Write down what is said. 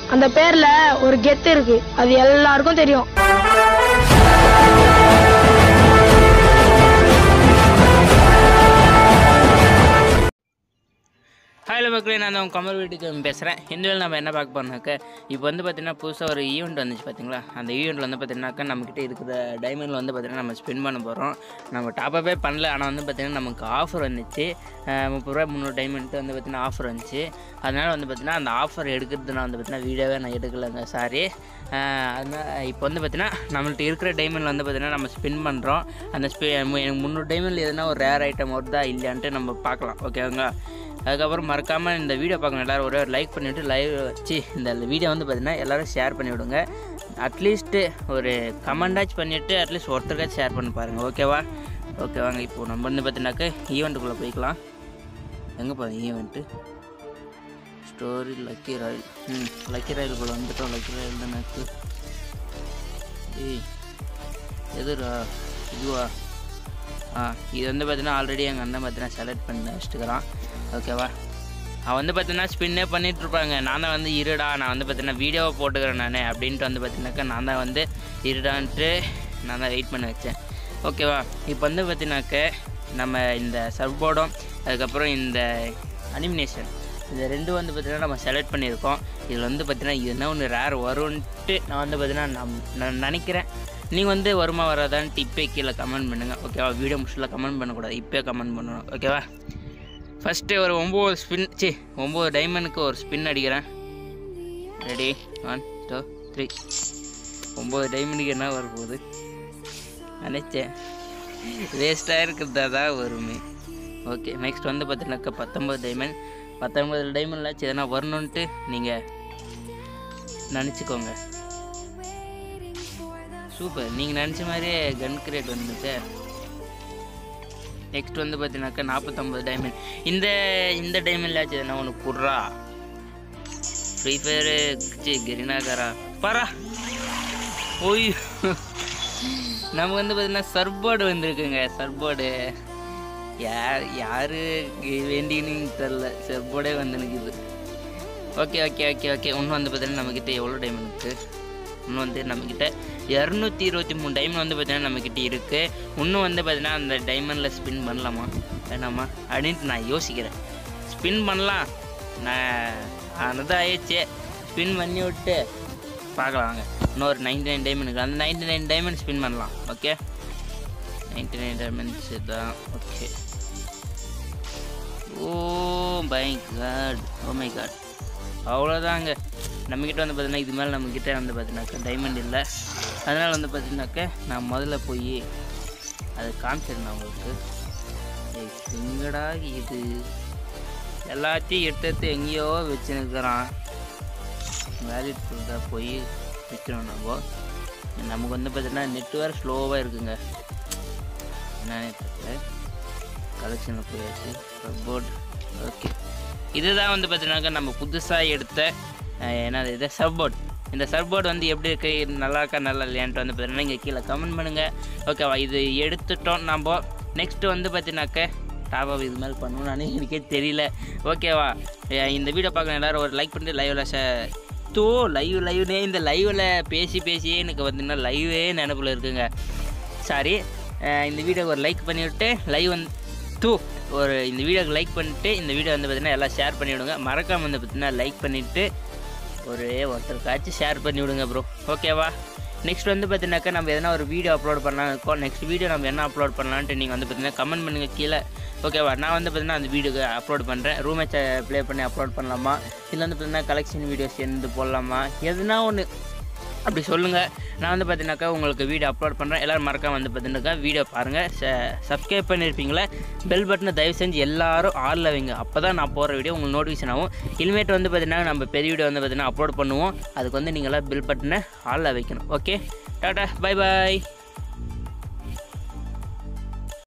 அந்த பேர்ல ஒரு கெத்து இருக்கு அது எல்லாருக்கும் தெரியும் ஹலோ மக்களே நான் தான் உங்கள் கமல் வீட்டுக்கு பேசுகிறேன் இந்த வேலை நம்ம என்ன பார்க்க போறோம்னாக்க இப்போ வந்து பார்த்தீங்கன்னா புதுசாக ஒரு ஈவெண்ட் வந்துச்சு பார்த்தீங்களா அந்த ஈவெண்ட்டில் வந்து பார்த்தீங்கன்னாக்கா நம்மக்கிட்ட இருக்கிற டைமண்டில் வந்து பார்த்தீங்கன்னா நம்ம ஸ்பெண்ட் பண்ண போகிறோம் நம்ம டாப்பப்பே பண்ணல ஆனால் வந்து பார்த்தீங்கன்னா நமக்கு ஆஃபர் வந்துச்சு அஹ் முப்பது ரூபா முந்நூறு டைமண்ட்டு வந்து பார்த்தீங்கன்னா ஆஃபர் வந்துச்சு அதனால் வந்து பார்த்தீங்கன்னா அந்த ஆஃபர் எடுக்கிறது நான் வந்து பார்த்தீங்கன்னா வீடியோவே நான் எடுக்கலைங்க சாரி அதனால் இப்போ வந்து பார்த்தீங்கன்னா நம்மள்ட்ட இருக்கிற டைமண்டில் வந்து பார்த்தீங்கன்னா நம்ம ஸ்பின் பண்ணுறோம் அந்த ஸ்பி எனக்கு முந்நூறு டைமண்டில் எதுனா ஒரு ரேர் ஐட்டம் வருதா இல்லையான்ட்டு நம்ம பார்க்கலாம் ஓகேங்களா அதுக்கப்புறம் மறக்காமல் இந்த வீடியோ பார்க்கணும் எல்லோரும் ஒரே ஒரு லைக் பண்ணிவிட்டு லைவ் வச்சு இந்த வீடியோ வந்து பார்த்தீங்கன்னா எல்லோரும் ஷேர் பண்ணி விடுங்க அட்லீஸ்ட்டு ஒரு கமெண்டாச்சும் பண்ணிவிட்டு அட்லீஸ்ட் ஒருத்தருக்காச்சும் ஷேர் பண்ணி பாருங்கள் ஓகேவா ஓகே வாங்க இப்போது நம்ம வந்து பார்த்தீங்கன்னாக்க ஈவெண்ட்டுக்குள்ளே போய்க்கலாம் எங்கே போகிறோம் event story lucky royal hmm lucky ராயலுக்குள்ளே வந்துட்டோம் லக்கி ராயல் தான் எனக்கு ஏய் எதுரா இதுவா ஆ இது வந்து பார்த்தீங்கன்னா ஆல்ரெடி எங்கள் அண்ணன் பார்த்தீங்கன்னா செலக்ட் பண்ணி வச்சுட்டுக்கிறான் ஓகேவா அவன் வந்து பார்த்தீங்கன்னா ஸ்பின்னே பண்ணிட்டு இருப்பாங்க நான் தான் வந்து இருடா நான் வந்து பார்த்தீங்கன்னா வீடியோவை போட்டுக்கிறேன் நான் அப்படின்ட்டு வந்து பார்த்தீங்கன்னாக்கா நான் தான் வந்து இருடான்ட்டு நான் தான் வெயிட் பண்ண வச்சேன் ஓகேவா இப்போ வந்து பார்த்தீங்கன்னாக்க நம்ம இந்த சர்போர்டும் அதுக்கப்புறம் இந்த அனிமினேஷன் இந்த ரெண்டு வந்து பார்த்தீங்கன்னா நம்ம செலக்ட் பண்ணியிருக்கோம் இதில் வந்து பார்த்தீங்கன்னா இது என்ன ஒன்று ரேர் வரும்ன்ட்டு நான் வந்து பார்த்தீங்கன்னா நான் நான் நினைக்கிறேன் நீங்கள் வந்து வருமா வராதான்ட்டு இப்போ கீழே கமெண்ட் பண்ணுங்கள் ஓகேவா வீடியோ முடிச்சுல கமெண்ட் பண்ணக்கூடாது இப்போ கமெண்ட் பண்ணணும் ஓகேவா ஃபஸ்ட்டு ஒரு ஒம்பது ஸ்பின் சி ஒம்பது டைமண்டுக்கு ஒரு ஸ்பின் அடிக்கிறேன் ரெடி ஒன் டூ த்ரீ ஒம்பது டைமண்டுக்கு என்ன வரப்போகுது நினச்சேன் வேஸ்ட்டாக இருக்கிறதா தான் வருமே ஓகே நெக்ஸ்ட் வந்து பார்த்தீங்கன்னாக்கா பத்தொம்பது டைமண்ட் பத்தொம்பது டைமண்டில் எதனா வரணுன்ட்டு நீங்கள் நினச்சிக்கோங்க சூப்பர் நீங்கள் நினச்ச மாதிரியே கன் கிரேட் வந்துச்சு நெக்ஸ்ட் வந்து பார்த்தீங்கன்னாக்கா நாற்பத்தொம்பது டைமண்ட் இந்த இந்த டைமண்ட்லாச்சும் எதனா ஒன்று குர்ரா ஃப்ரீ ஃபயரு சி கிரினாகாரா பாரா ஓய் நமக்கு வந்து பார்த்தீங்கன்னா சர்போர்டு வந்திருக்குங்க சர்போர்டு யார் யார் வேண்டின்னு தெரில சர்போர்டே வந்து நிற்குது ஓகே ஓகே ஓகே ஓகே இன்னும் வந்து பார்த்தீங்கன்னா நம்மக்கிட்ட எவ்வளோ டைமண்ட் இருக்குது இன்னும் வந்து நம்மக்கிட்ட இரநூத்தி இருபத்தி மூணு டைமண்ட் வந்து பார்த்தீங்கன்னா நம்மக்கிட்ட இருக்குது இன்னும் வந்து பார்த்தீங்கன்னா அந்த டைமண்டில் ஸ்பின் பண்ணலாமா வேணாமா அப்படின்ட்டு நான் யோசிக்கிறேன் ஸ்பின் பண்ணலாம் நான் அதுதான் ஆயிடுச்சு ஸ்பின் பண்ணி விட்டு பார்க்கலாம் வாங்க இன்னொரு நைன்டி நைன் டைமண்ட் அந்த நைன்டி நைன் டைமண்ட் ஸ்பின் பண்ணலாம் ஓகே நைன்டி நைன் டைமண்ட்ஸ் தான் okay oh by god oh my god அவ்வளோதாங்க நம்மக்கிட்ட வந்து பார்த்தீங்கன்னா இது மேலே நம்மக்கிட்ட வந்து பார்த்தீங்கன்னாக்கா டைமண்ட் இல்லை அதனால் வந்து பார்த்தீங்கன்னாக்கா நான் முதல்ல போய் அதை காமிச்சிருந்தேன் உங்களுக்கு ஏய், எங்கடா இது எல்லாத்தையும் எடுத்து எடுத்து எங்கேயோ வச்சுருக்கிறான் வேலிட் ஃபுல்லாக போய் விற்கிறோம் நம்ம நமக்கு வந்து பார்த்தீங்கன்னா நெட் வேறு ஸ்லோவாக இருக்குங்க என்னன்னே தெரியல கலெக்ஷனில் போயாச்சு போர்ட் ஓகே இதுதான் வந்து பார்த்தீங்கன்னாக்கா நம்ம புதுசாக எடுத்த அஹ், என்னது இது சர்போர்ட் இந்த சர்போர்ட் வந்து எப்படி இருக்கு இது நல்லா இருக்கா நல்லா இல்லையான்ட்டு வந்து பார்த்தீங்கன்னா இங்கே கீழே கமெண்ட் பண்ணுங்கள் ஓகேவா இது எடுத்துட்டோம் நம்ம நெக்ஸ்ட்டு வந்து பார்த்தீங்கன்னாக்க டாப் அப் இது மாதிரி பண்ணணும்னு எனக்கே தெரியல ஓகேவா அஹ், இந்த வீடியோ பார்க்கணும் எல்லாரும் ஒரு லைக் பண்ணிட்டு லைவில் ஷே தோ லைவ் லைவ்னே இந்த லைவில் பேசி பேசியே எனக்கு வந்து லைவே நினப்பில் இருக்குங்க சாரி இந்த வீடியோக்கு ஒரு லைக் பண்ணிவிட்டு லைவ் வந்து தூ ஒரு இந்த வீடியோக்கு லைக் பண்ணிட்டு இந்த வீடியோ வந்து பார்த்தீங்கன்னா எல்லாம் ஷேர் பண்ணி விடுங்க மறக்காம வந்து பார்த்தீங்கன்னா லைக் பண்ணிவிட்டு ஒரே ஒருத்தருக்காச்சும் ஷேர் பண்ணி விடுங்க ப்ரோ ஓகேவா நெக்ஸ்ட் வந்து பார்த்தீங்கன்னாக்கா நம்ம எதனா ஒரு வீடியோ அப்லோட் பண்ணலாம் இருக்கோம் நெக்ஸ்ட் வீடியோ நம்ம என்ன அப்லோட் பண்ணலான்ட்டு நீங்கள் வந்து பார்த்தீங்கன்னா கமெண்ட் பண்ணுங்கள் கீழே ஓகேவா நான் வந்து பார்த்தீங்கன்னா அந்த வீடியோக்கு அப்லோட் பண்ணுறேன் ரூம் மேட்சை ப்ளே பண்ணி அப்லோட் பண்ணலாமா இல்லை வந்து பார்த்தீங்கன்னா கலெக்ஷன் வீடியோஸ் எந்த போடலாமா எதுனா ஒன்று அப்படி சொல்லுங்கள் நான் வந்து பார்த்தீங்கன்னாக்கா உங்களுக்கு வீடியோ அப்லோட் பண்ணுறேன் எல்லோரும் மறக்காம வந்து பார்த்தீங்கன்னாக்கா வீடியோ பாருங்கள் சப்ஸ்கிரைப் பண்ணியிருப்பீங்களே பெல் பட்டனை தயவு செஞ்சு எல்லாரும் ஆளில் வைங்க அப்போ தான் நான் போடுற வீடியோ உங்களுக்கு நோட்டிஃபிகேஷன் ஆகும் இனிமேட்டு வந்து பார்த்தீங்கன்னா நம்ம பெரிய வீடியோ வந்து பார்த்தீங்கன்னா அப்லோட் பண்ணுவோம் அதுக்கு வந்து நீங்களாம் பெல் பட்டனை ஆளில் வைக்கணும் ஓகே டாடா பை பாய்